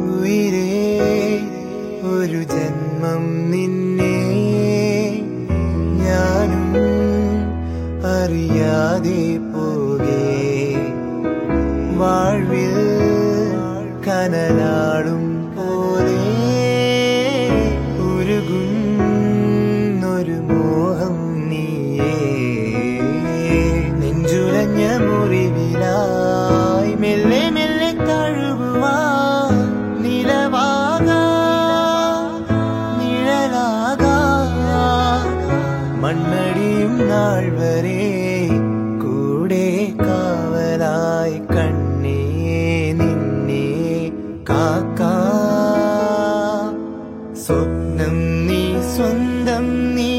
ഉയിരേ ഒരു ജന്മം നിന്നെ ഞാനും അറിയാതെ പോകേ വാഴ്വിൽ കനലാടും പോലെ ഉരുകുന്നൊരു മോഹം നീയേ നെഞ്ചുലഞ്ഞ മുറിവിലായി മെല്ലെ മെല്ലെ തഴുകുവാ നിലവാകാ നിഴലാകാ മണ്ണടിയും നാൾ വരെ കൂടെ കാവലായി കണ്ണേ നിന്നെ കാക്കാ സ്വപ്നം നീ സ്വന്തം നീ